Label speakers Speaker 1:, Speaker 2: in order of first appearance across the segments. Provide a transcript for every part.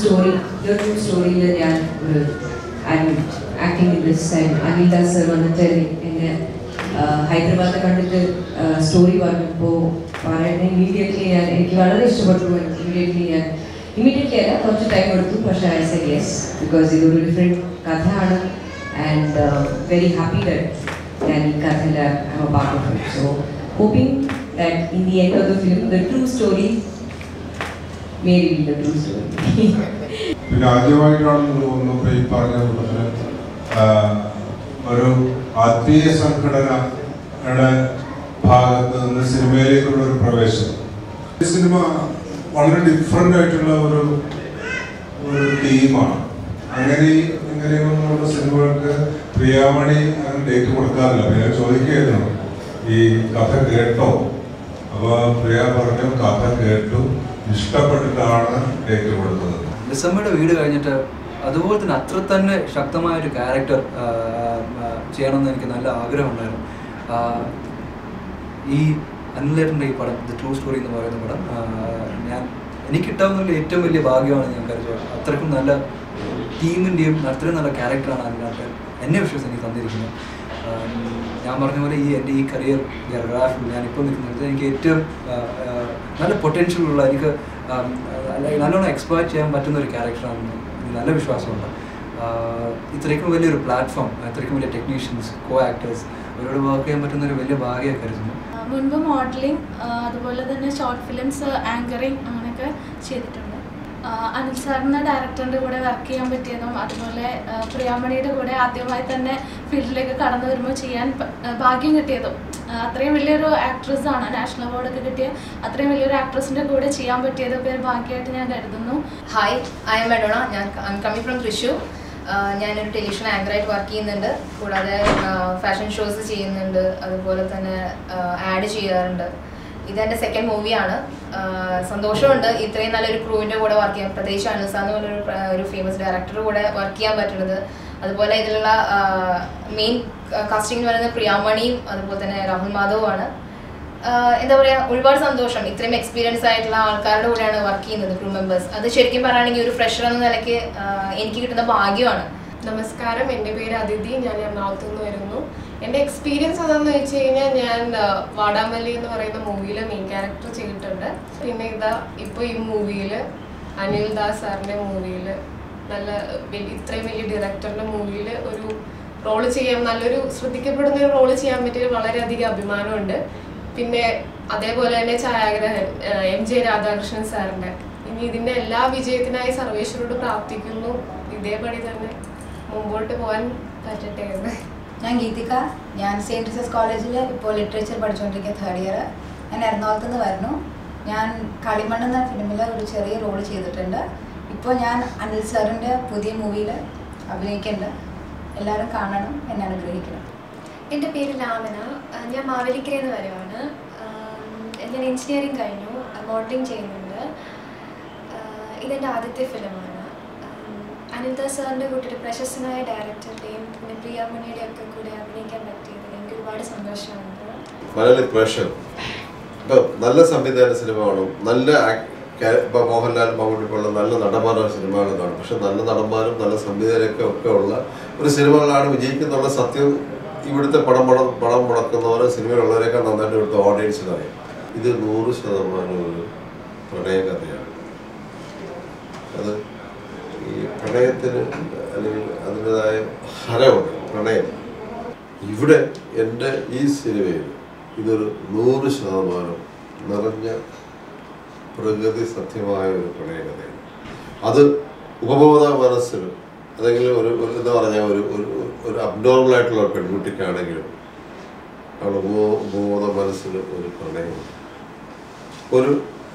Speaker 1: story the true സ്റ്റോറിയിൽ ഞാൻ ഒരു acting in this time Anil Das sir വന്നിട്ട് എന്നെ ഹൈദരാബാദിൽ കണ്ടിട്ട് സ്റ്റോറി പറഞ്ഞപ്പോൾ പറയുന്നത് ഇമ്മീഡിയറ്റ്ലി ഞാൻ എനിക്ക് വളരെ ഇഷ്ടപ്പെട്ടു ഇമ്മീഡിയറ്റ്ലി ഞാൻ ഇമ്മീഡിയറ്റ്ലി അല്ല കുറച്ച് ടൈം എടുത്തു പക്ഷേ ഐ സെ യെസ് ബിക്കോസ് ഇതൊരു ഡിഫറെൻറ്റ് കഥയാണ് ആൻഡ് വെരി ഹാപ്പി ദറ്റ് ഞാൻ ഈ കഥയിൽ I'm a part of it so hoping that in the end of the film the true story may be the true story
Speaker 2: പിന്നെ ആദ്യമായിട്ടാണെന്ന് തോന്നുന്നു ഇപ്പൊ ഈ പറഞ്ഞ കൂട്ടത്തില് ആ, ഒരു ആത്മീയ സംഘടനയുടെ ഭാഗത്ത് നിന്ന് സിനിമയിലേക്കുള്ള ഒരു പ്രവേശനം ഈ സിനിമ വളരെ ഡിഫറെൻ്റ് ആയിട്ടുള്ള ഒരു ഒരു തീമാണ് അങ്ങനെ ഇങ്ങനെയൊന്നുള്ള സിനിമകൾക്ക് പ്രിയാമണി അങ്ങനെ ഡേറ്റ് കൊടുക്കാറില്ല അപ്പൊ ഞാൻ ചോദിക്കുകയായിരുന്നു ഈ കഥ കേട്ടോ അപ്പൊ പ്രിയ പറഞ്ഞു കഥ കേട്ടു ഇഷ്ടപ്പെട്ടിട്ടാണ് ഡേറ്റ് കൊടുത്തത്
Speaker 3: ഡിസംബറുടെ വീട് കഴിഞ്ഞിട്ട് അതുപോലെ തന്നെ അത്ര തന്നെ ശക്തമായ ഒരു ക്യാരക്ടർ ചെയ്യണമെന്ന് എനിക്ക് നല്ല ആഗ്രഹമുണ്ടായിരുന്നു ആ, ഈ അനിലേട്ടൻ്റെ ഈ പടം ദ ട്രൂ സ്റ്റോറി എന്ന് പറയുന്ന പടം ആ, ഞാൻ എനിക്ക് കിട്ടാവുന്ന ഏറ്റവും വലിയ ഭാഗ്യമാണ് ഞാൻ കരുതുന്നത് അത്രയ്ക്കും നല്ല ടീമിൻ്റെയും അത്രയും നല്ല ക്യാരക്ടറാണ് അനിലേട്ടൻ എന്നെ വിശ്വസിച്ച് എനിക്ക് തന്നിരിക്കുന്നത് ആ, ഞാൻ പറഞ്ഞ പോലെ ഈ എൻ്റെ ഈ കരിയർ ഗ്രാഫിൽ ഞാനിപ്പോൾ നിൽക്കുന്നത് എനിക്ക് ഏറ്റവും ആ, ആ, നല്ല പൊട്ടൻഷ്യൽ ഉള്ള എനിക്ക് ആ, നല്ല- നല്ലോണം എക്സ്പ്ലോർ ചെയ്യാൻ പറ്റുന്ന ഒരു ക്യാരക്ടറാണെന്ന് എനിക്ക് നല്ല വിശ്വാസമുണ്ട് ആ, ഇത്രയ്ക്കും വലിയൊരു പ്ലാറ്റ്ഫോം ഇത്രയ്ക്കും വലിയ ടെക്നീഷ്യൻസ് കോ ആക്ടേഴ്സ് അവരോട് വർക്ക് ചെയ്യാൻ പറ്റുന്ന ഒരു വലിയ ഭാഗ്യമായി കരുതുന്നു
Speaker 4: ആ, മുൻപ് മോഡലിംഗ് അതുപോലെ തന്നെ ഷോർട്ട് ഫിലിംസ് ആങ്കറിങ് അങ്ങനെയൊക്കെ ചെയ്തിട്ടുണ്ട് ആ, അനിൽ സാറിൻ്റെ ഡയറക്ടറിൻ്റെ കൂടെ വർക്ക് ചെയ്യാൻ പറ്റിയതും അതുപോലെ ആ, പ്രിയാമണിയുടെ കൂടെ ആദ്യമായി തന്നെ ഫീൽഡിലേക്ക് കടന്നു വരുമ്പോൾ ചെയ്യാൻ പ- ആ, ഭാഗ്യം കിട്ടിയതും ആ, അത്രയും വലിയൊരു ആക്ട്രസ് ആണ് നാഷണൽ അവാർഡൊക്കെ കിട്ടിയ അത്രയും വലിയൊരു ആക്ട്രസിൻ്റെ കൂടെ ചെയ്യാൻ പറ്റിയതൊക്കെ ഒരു ഭാഗ്യമായിട്ട് ഞാൻ കരുതുന്നു
Speaker 5: ഹായ് ഐ എം മെഡോണ ഞാൻ കമ്മിങ് ഫ്രം തൃശ്ശൂർ ആഹ് ഞാനൊരു ടെലിവിഷൻ ആങ്കറായിട്ട് വർക്ക് ചെയ്യുന്നുണ്ട് കൂടാതെ ഫാഷൻ ഷോസ് ചെയ്യുന്നുണ്ട് അതുപോലെ തന്നെ ആഡ് ചെയ്യാറുണ്ട് ഇതെൻ്റെ സെക്കൻഡ് മൂവിയാണ് സന്തോഷമുണ്ട് ഇത്രയും നല്ലൊരു ക്രൂവിൻ്റെ കൂടെ വർക്ക് ചെയ്യാൻ പ്രത്യേകിച്ച് അനുസ എന്ന് പറഞ്ഞൊരു പ്ര- ഒരു ഫേമസ് ഡയറക്ടറുടെ കൂടെ വർക്ക് ചെയ്യാൻ പറ്റുന്നത് അതുപോലെ ഇതിലുള്ള മെയിൻ കാസ്റ്റിംഗ് എന്ന് പറയുന്നത് പ്രിയാമണിയും അതുപോലെ തന്നെ രാഹുൽ മാധവുമാണ് ആഹ് എന്താ പറയാ ഒരുപാട് സന്തോഷം ഇത്രയും എക്സ്പീരിയൻസ് ആയിട്ടുള്ള ആൾക്കാരുടെ കൂടെയാണ് വർക്ക് ചെയ്യുന്നത് ക്രൂ മെമ്പേഴ്സ് അത് ശരിക്കും പറയുകയാണെങ്കിൽ ഒരു ഫ്രഷർ എന്ന നിലയ്ക്ക് ആഹ് എനിക്ക് കിട്ടുന്ന ഭാഗ്യമാണ്
Speaker 6: നമസ്കാരം എൻ്റെ പേര് അതിഥി ഞാൻ എറണാകുളത്ത് നിന്ന് വരുന്നു എൻ്റെ എക്സ്പീരിയൻസ് എന്താണെന്ന് വെച്ച് കഴിഞ്ഞാൽ ഞാൻ ആ, വാടാമല്ലി എന്ന് പറയുന്ന മൂവിയിൽ മെയിൻ ക്യാരക്ടർ ചെയ്തിട്ടുണ്ട് പിന്നെ ഇതാ ഇപ്പോൾ ഈ മൂവിയിൽ അനിൽ ദാസ് സാറിൻ്റെ മൂവിയിൽ നല്ല വലിയ ഇത്രയും വലിയ ഡയറക്ടറിൻ്റെ മൂവിയിൽ ഒരു റോള് ചെയ്യാൻ നല്ലൊരു ശ്രദ്ധിക്കപ്പെടുന്ന ഒരു റോള് ചെയ്യാൻ പറ്റിയ വളരെയധികം അഭിമാനമുണ്ട് പിന്നെ അതേപോലെ തന്നെ ഛായാഗ്രഹൻ ആ, എം ജെ രാധാകൃഷ്ണൻ സാറിൻ്റെ ഇനി ഇതിൻ്റെ എല്ലാ വിജയത്തിനായി സർവേശ്വരോട് പ്രാർത്ഥിക്കുന്നു ഇതേപടി തന്നെ മുമ്പോട്ട് പോകാൻ പറ്റട്ടെ എന്ന്
Speaker 7: ഞാൻ ഗീതിക ഞാൻ സെയിൻറ്റ് ജോസഫ് കോളേജിൽ ഇപ്പോൾ ലിറ്ററേച്ചർ പഠിച്ചുകൊണ്ടിരിക്കുന്ന തേർഡ് ഇയർ ഞാൻ എറണാകുളത്ത് നിന്ന് വരുന്നു ഞാൻ കളിമണ്ണ് എന്ന ഫിലിമിൽ ഒരു ചെറിയ റോൾ ചെയ്തിട്ടുണ്ട് ഇപ്പോൾ ഞാൻ അനിൽ സാറിൻ്റെ പുതിയ മൂവിയിൽ അഭിനയിക്കുന്നുണ്ട് എല്ലാവരും കാണണം എന്നെ അനുഗ്രഹിക്കണം
Speaker 8: എൻ്റെ പേര് ലാമന ആ, ഞാൻ മാവേലിക്കരയിൽ നിന്ന് വരുവാണ് ആം, ഞാൻ എഞ്ചിനീയറിംഗ് കഴിഞ്ഞു മോഡലിംഗ് ചെയ്യുന്നുണ്ട് ആ, ഇതെൻ്റെ ആദ്യത്തെ ഫിലിമാണ് അനിത സാറിൻ്റെ കൂട്ടി ഒരു പ്രശസ്തനായ ഡയറക്ടറുടെയും പിന്നെ പ്രിയാമണിയുടെയും ഒക്കെ കൂടെ അഭിനയിക്കാൻ പറ്റിയതിൽ എനിക്ക് ഒരുപാട് സന്തോഷമുണ്ട്
Speaker 9: മലയാളി പ്രേക്ഷകർ ഇപ്പൊ നല്ല സംവിധാന സിനിമ കാണും നല്ല ആക്- ക്യാ- ഇപ്പൊ മോഹൻലാൽ മമ്മൂട്ടി പോലുള്ള നല്ല നടന്മാരുടെ സിനിമകൾ കാണും പക്ഷെ നല്ല നടന്മാരും നല്ല സംവിധാനമൊക്കെ ഒക്കെ ഉള്ള ഒരു സിനിമകളാണ് വിജയിക്കുന്നുള്ള സത്യം ഇവിടുത്തെ പണം പണം പണം മുടക്കുന്നവരും സിനിമയിലുള്ളവരെയൊക്കെ നന്നായിട്ട് ഇവിടുത്തെ ഓഡിയൻസിന് അറിയാം ഇത് നൂറ് ശതമാനം ഒരു പ്രണയകഥയാണ് അത് ഈ പ്രണയത്തിന് അല്ലെങ്കിൽ അതിൻ്റെതായ ഹരമുണ്ട് പ്രണയം ഇവിടെ എൻ്റെ ഈ സിനിമയിൽ ഇതൊരു നൂറ് ശതമാനം നിറഞ്ഞ പ്രകൃതി സത്യമായ ഒരു പ്രണയകഥയാണ് അത് ഉപബോധ മനസ്സിന് അല്ലെങ്കിൽ ഒരു ഒരു എന്താ പറഞ്ഞ ഒരു ഒരു ഒരു അബ്നോർമൽ ആയിട്ടുള്ള ഒരു പെൺകുട്ടിക്കാണെങ്കിലും അവളുടെ ഉപബോ ഉപബോധ മനസ്സിന് ഒരു പ്രണയമുണ്ട് ഒരു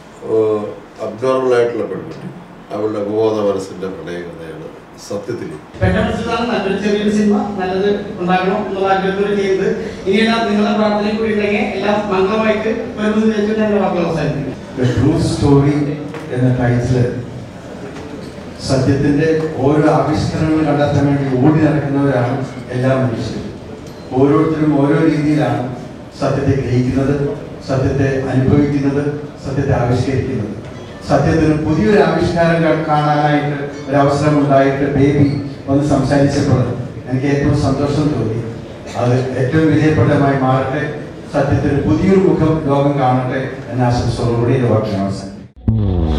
Speaker 9: അബ്നോർമൽ ആയിട്ടുള്ള പെൺകുട്ടി അവളുടെ ഉപബോധ മനസ്സിൻ്റെ പ്രണയകഥയാണ് സത്യത്തിൽ
Speaker 10: എന്റെ മനസ്സിലാണ് നല്ലൊരു ചെറിയൊരു സിനിമ നല്ലത് ഉണ്ടാകണം എന്നുള്ള ആഗ്രഹത്തോടെ ചെയ്യുന്നത് ഇനിയെല്ലാം നിങ്ങളുടെ പ്രാർത്ഥനയും കൂടി ഉണ്ടെങ്കിൽ എല്ലാം മംഗളമായിട്ട് വരുമെന്ന് വെച്ചിട്ട് എന്റെ വാക്കുകൾ അവസാനിപ്പിക്കും
Speaker 11: ദ ട്രൂ സ്റ്റോറി എന്ന ടൈറ്റില് സത്യത്തിന്റെ ഓരോ ആവിഷ്കരണങ്ങൾ കണ്ടെത്താൻ വേണ്ടി ഓടി നടക്കുന്നവരാണ് എല്ലാ മനുഷ്യരും ഓരോരുത്തരും ഓരോ രീതിയിലാണ് സത്യത്തെ ഗ്രഹിക്കുന്നത് സത്യത്തെ അനുഭവിക്കുന്നത് സത്യത്തെ ആവിഷ്കരിക്കുന്നത് സത്യത്തിന് പുതിയൊരു ആവിഷ്കാരം കാ- കാണാനായിട്ട് ഒരു അവസരം ഉണ്ടായിട്ട് ബേബി ഒന്ന് സംസാരിച്ചപ്പോൾ എനിക്ക് ഏറ്റവും സന്തോഷം തോന്നി അത് ഏറ്റവും വിജയപ്രദമായി മാറട്ടെ സത്യത്തിന് പുതിയൊരു മുഖം ലോകം കാണട്ടെ എന്ന ആശംസയോടുകൂടി ഇത് വാക്കിന് അവസാനം